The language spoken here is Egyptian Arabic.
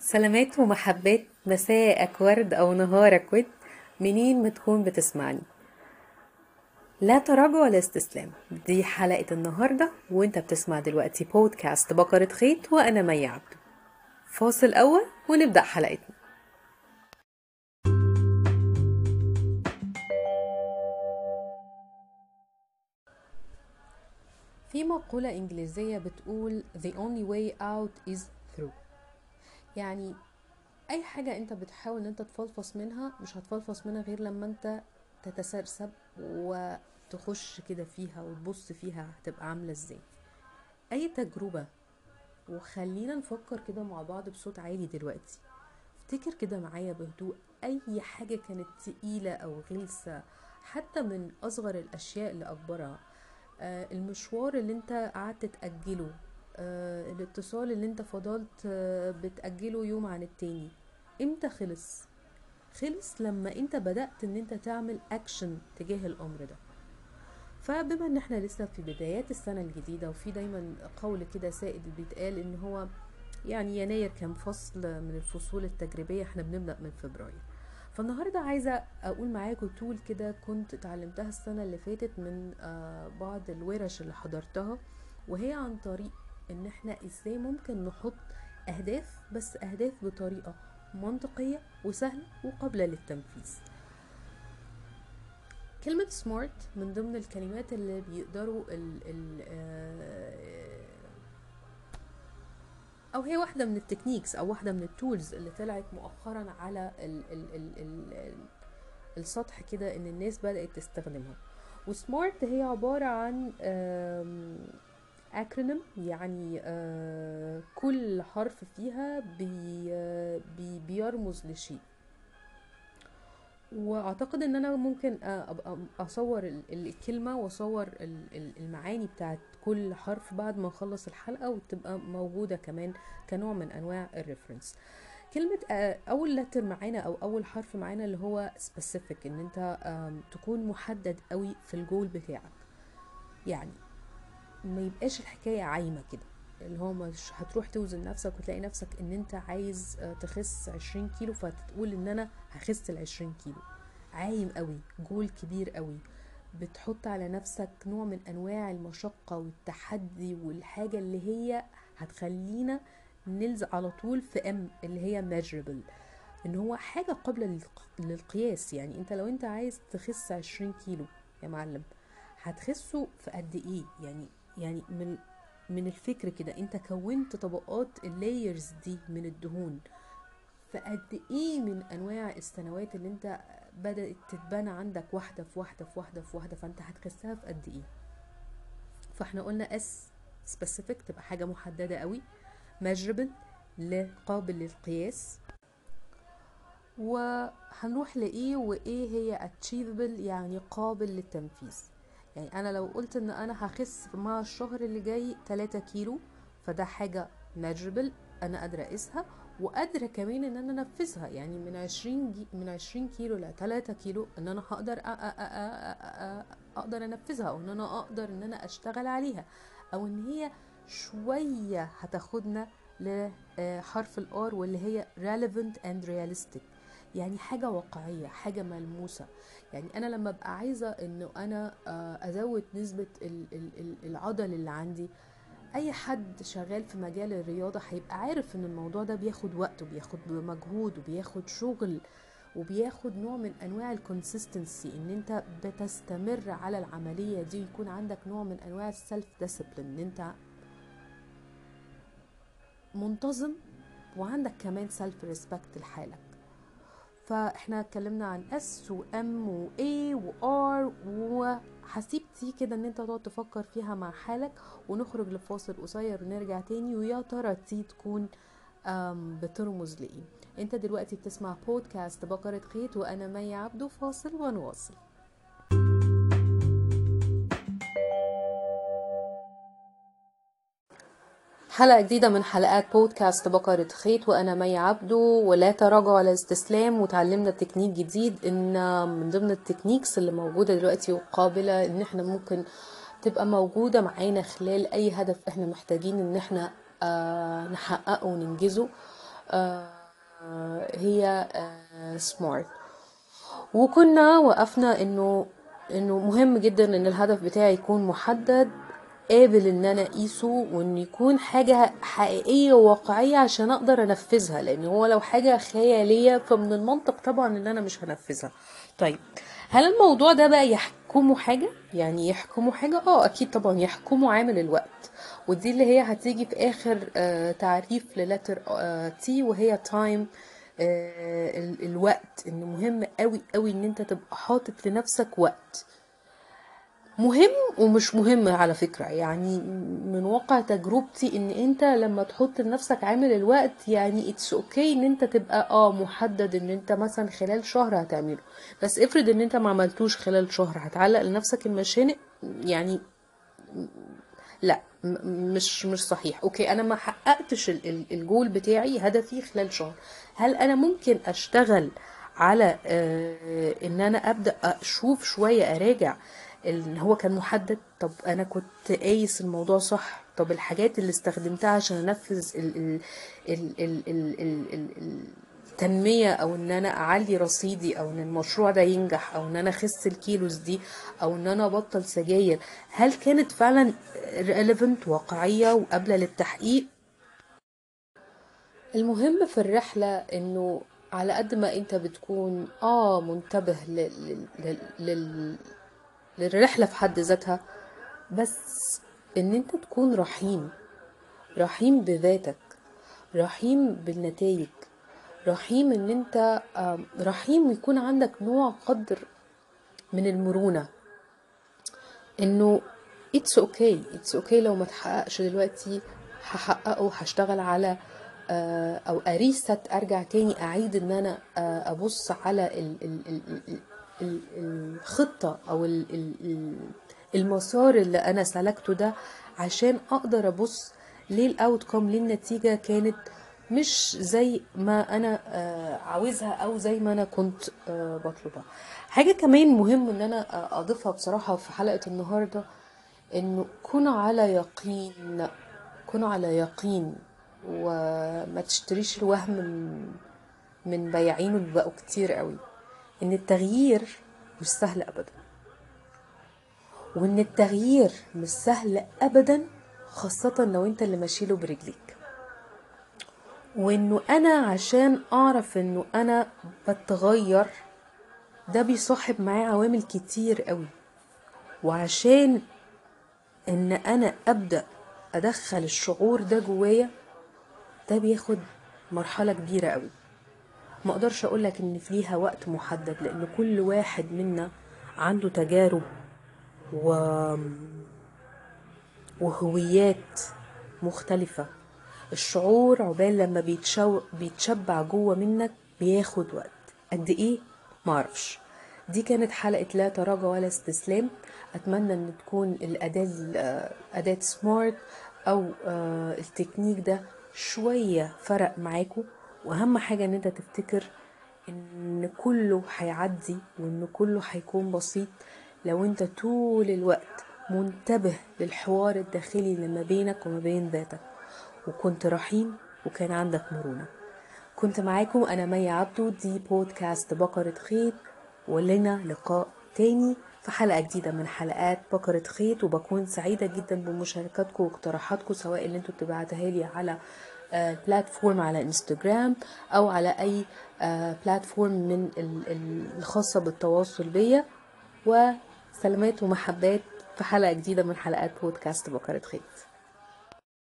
سلامات ومحبات مساءك ورد أو نهارك ود منين ما تكون بتسمعني لا تراجع ولا استسلام دي حلقة النهاردة وانت بتسمع دلوقتي بودكاست بقرة خيط وأنا مي عبده فاصل أول ونبدأ حلقتنا في مقولة إنجليزية بتقول The only way out is through يعني أي حاجة أنت بتحاول أن أنت تفلفص منها مش هتفلفص منها غير لما أنت تتسرسب وتخش كده فيها وتبص فيها هتبقى عاملة ازاي أي تجربة وخلينا نفكر كده مع بعض بصوت عالي دلوقتي افتكر كده معايا بهدوء أي حاجة كانت تقيلة أو غلسة حتى من أصغر الأشياء لأكبرها آه، المشوار اللي انت قعدت تأجله آه، الاتصال اللي انت فضلت آه، بتأجله يوم عن التاني امتى خلص خلص لما انت بدأت ان انت تعمل اكشن تجاه الامر ده فبما ان احنا لسه في بدايات السنة الجديدة وفي دايما قول كده سائد بيتقال ان هو يعني يناير كان فصل من الفصول التجريبية احنا بنبدأ من فبراير فالنهارده عايزه اقول معاكم تول كده كنت اتعلمتها السنه اللي فاتت من آه، بعض الورش اللي حضرتها وهي عن طريق ان احنا ازاي ممكن نحط اهداف بس اهداف بطريقه منطقيه وسهله وقابله للتنفيذ كلمة سمارت من ضمن الكلمات اللي بيقدروا ال ال آه، او هي واحده من التكنيكس او واحده من التولز اللي طلعت مؤخرا على ال ال ال ال ال السطح كده ان الناس بدات تستخدمها وسمارت هي عباره عن اكرونيم يعني آه، كل حرف فيها بي بي بيرمز لشيء واعتقد ان انا ممكن ابقى اصور ال- الكلمه واصور ال- ال- المعاني بتاعت كل حرف بعد ما نخلص الحلقه وتبقى موجوده كمان كنوع من انواع الريفرنس كلمة آه، أول لتر معانا أو أول حرف معانا اللي هو specific إن أنت آم، تكون محدد قوي في الجول بتاعك يعني ما يبقاش الحكاية عايمة كده اللي هو مش هتروح توزن نفسك وتلاقي نفسك ان انت عايز آه، تخس عشرين كيلو فتقول ان انا هخس العشرين كيلو عايم قوي جول كبير قوي بتحط على نفسك نوع من انواع المشقة والتحدي والحاجة اللي هي هتخلينا نلزق على طول في ام اللي هي measurable ان هو حاجة قابلة للق- للقياس يعني انت لو انت عايز تخس عشرين كيلو يا معلم هتخسه في قد ايه يعني يعني من من الفكر كده انت كونت طبقات اللايرز دي من الدهون فقد ايه من انواع السنوات اللي انت بدأت تتبنى عندك واحدة في واحدة في واحدة في واحدة فانت هتخسها في قد ايه فاحنا قلنا اس specific تبقى حاجة محددة قوي measurable قابل للقياس وهنروح لإيه وإيه هي achievable يعني قابل للتنفيذ يعني أنا لو قلت إن أنا هخس مع الشهر اللي جاي 3 كيلو فده حاجة measurable أنا قادرة أقيسها وقادرة كمان إن أنا أنفذها يعني من 20 جي من 20 كيلو ل 3 كيلو إن أنا هقدر أ- أ- أ- أ- أ- أ- أقدر أنفذها أو إن أنا أقدر إن أنا أشتغل عليها أو إن هي شوية هتاخدنا لحرف الار واللي هي relevant and realistic يعني حاجة واقعية حاجة ملموسة يعني أنا لما أبقى عايزة إنه أنا آه، أزود نسبة ال- ال- ال- العضل اللي عندي أي حد شغال في مجال الرياضة هيبقى عارف إن الموضوع ده بياخد وقت وبياخد مجهود وبياخد شغل وبياخد نوع من انواع الكونسيستنسي ان انت بتستمر على العمليه دي ويكون عندك نوع من انواع السيلف ديسيبلين ان انت منتظم وعندك كمان سيلف ريسبكت لحالك فاحنا اتكلمنا عن اس وام واي وار وهسيب دي كده ان انت تقعد تفكر فيها مع حالك ونخرج لفاصل قصير ونرجع تاني ويا ترى دي تكون أم، بترمز لايه انت دلوقتي بتسمع بودكاست بقرة خيط وانا مي عبده فاصل ونواصل حلقة جديدة من حلقات بودكاست بقرة خيط وأنا مي عبده ولا تراجع ولا استسلام وتعلمنا تكنيك جديد إن من ضمن التكنيكس اللي موجودة دلوقتي وقابلة إن احنا ممكن تبقى موجودة معانا خلال أي هدف احنا محتاجين إن احنا آه نحققه وننجزه آه، هي سمارت وكنا وقفنا انه انه مهم جدا ان الهدف بتاعي يكون محدد قابل ان انا اقيسه وان يكون حاجة حقيقية وواقعية عشان اقدر انفذها لان هو لو حاجة خيالية فمن المنطق طبعا ان انا مش هنفذها طيب هل الموضوع ده بقى يحكمه حاجة يعني يحكمه حاجة اه اكيد طبعا يحكمه عامل الوقت ودي اللي هي هتيجي في اخر آه تعريف للتر تي وهي تايم آه ال- الوقت ان مهم قوي قوي ان انت تبقى حاطط لنفسك وقت مهم ومش مهم على فكرة يعني من واقع تجربتي ان انت لما تحط لنفسك عامل الوقت يعني اتس اوكي ان انت تبقى اه محدد ان انت مثلا خلال شهر هتعمله بس افرض ان انت ما عملتوش خلال شهر هتعلق لنفسك المشانق يعني لا م- مش مش صحيح اوكي انا ما حققتش ال- ال- الجول بتاعي هدفي خلال شهر هل انا ممكن اشتغل على آه، ان انا ابدا اشوف شويه اراجع ان هو كان محدد طب انا كنت قايس الموضوع صح طب الحاجات اللي استخدمتها عشان انفذ ال ال ال ال ال ال ال التنمية او ان انا اعلي رصيدي او ان المشروع ده ينجح او ان انا اخس الكيلوز دي او ان انا ابطل سجاير هل كانت فعلا relevant واقعية وقابلة للتحقيق المهم في الرحلة انه على قد ما انت بتكون اه منتبه لل... لل... لل... للرحلة في حد ذاتها بس ان انت تكون رحيم رحيم بذاتك رحيم بالنتائج رحيم ان انت آم، رحيم يكون عندك نوع قدر من المرونة انه اتس اوكي اتس اوكي لو ما تحققش دلوقتي هحققه هشتغل على آه، او اريست ارجع تاني اعيد ان انا آه، ابص على ال ال ال ال ال الخطة او ال ال ال المسار اللي انا سلكته ده عشان اقدر ابص ليه الاوتكم ليه النتيجة كانت مش زي ما انا آه، عاوزها او زي ما انا كنت آه، بطلبها حاجة كمان مهم ان انا آه، اضيفها بصراحة في حلقة النهاردة انه كونوا على يقين كونوا على يقين وما تشتريش الوهم من من بياعين اللي بقوا كتير قوي ان التغيير مش سهل ابدا وان التغيير مش سهل ابدا خاصة لو انت اللي ماشيله برجليك وانه انا عشان اعرف انه انا بتغير ده بيصاحب معاه عوامل كتير قوي وعشان ان انا ابدا ادخل الشعور ده جوايا ده بياخد مرحلة كبيرة قوي ما اقدرش اقولك ان في ليها وقت محدد لان كل واحد منا عنده تجارب و... وهويات مختلفة الشعور عقبال لما بيتشو... بيتشبع جوه منك بياخد وقت قد ايه معرفش دي كانت حلقة لا تراجع ولا استسلام أتمنى أن تكون الأداة ال- أداة سمارت أو آه، التكنيك ده شوية فرق معاكم وأهم حاجة أن أنت تفتكر ان كله هيعدي وان كله هيكون بسيط لو انت طول الوقت منتبه للحوار الداخلي اللي ما بينك وما بين ذاتك وكنت رحيم وكان عندك مرونة كنت معاكم انا مي عبدو دي بودكاست بقرة خيط ولنا لقاء تاني في حلقة جديدة من حلقات بقرة خيط وبكون سعيدة جدا بمشاركاتكم واقتراحاتكم سواء اللي انتوا بتبعتها لي على آه، بلاتفورم على انستجرام او على اي آه، بلاتفورم من ال- ال- الخاصة بالتواصل بيا وسلامات ومحبات في حلقة جديدة من حلقات بودكاست بقرة خيط